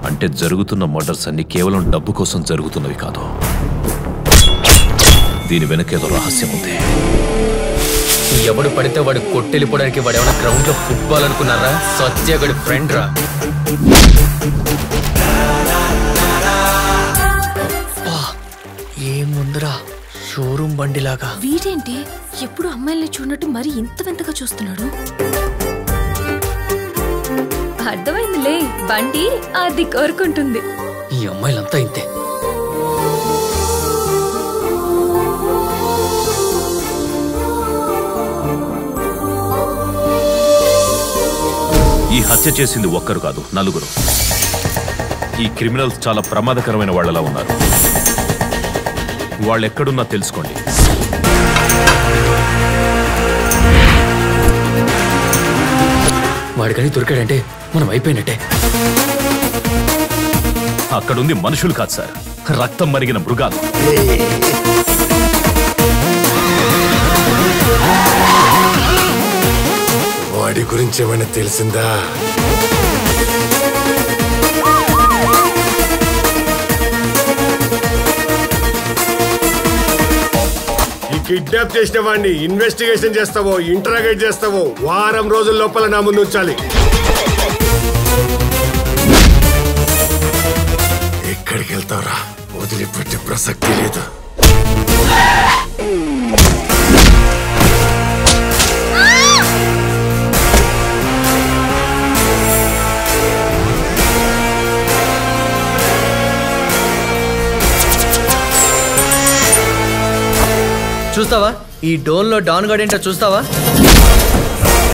అంటే జరుగుతున్న మర్డర్స్ అన్ని కేవలం డబ్బు కోసం జరుగుతున్నవి కాదు దీని వెనకేదో రహస్యం ఉంది ఎవడు పడితే వాడు కొట్టెళ్ళిపోవడానికి వాడు ఏమైనా గ్రౌండ్ లో ఫుట్బాల్ అనుకున్నారా సత్యగడి ఫ్రెండ్ రా ఏముందిరా షోరూమ్ బండిలాగా వీడేంటి ఎప్పుడు అమ్మాయిల్ని చూడనట్టు మరి ఇంత వింతగా చూస్తున్నాడు అర్థమైందిలే బండి అది కోరుకుంటుంది ఈ అమ్మాయిలంతా ఇంతే ఈ హత్య చేసింది ఒక్కరు కాదు నలుగురు ఈ క్రిమినల్స్ చాలా ప్రమాదకరమైన వాళ్ళలా ఉన్నారు వాళ్ళు ఎక్కడున్నా తెలుసుకోండి వాడికని దొరికాడంటే మనం అయిపోయినట్టే అక్కడుంది మనుషులు కాదు సార్ రక్తం మరిగిన మృగాలు వాడి గురించి ఏమైనా తెలిసిందా ఈ కిడ్నాప్ చేసిన వాడిని ఇన్వెస్టిగేషన్ చేస్తావో ఇంటరాగేట్ చేస్తావో వారం రోజుల లోపల నా ముందు ఉంచాలి ఎక్కడికి వెళ్తావురా వదిలిపెట్టే ప్రసక్తి లేదు చూస్తావా ఈ డోన్ లో డాన్ గార్డ్ ఏంటో చూస్తావా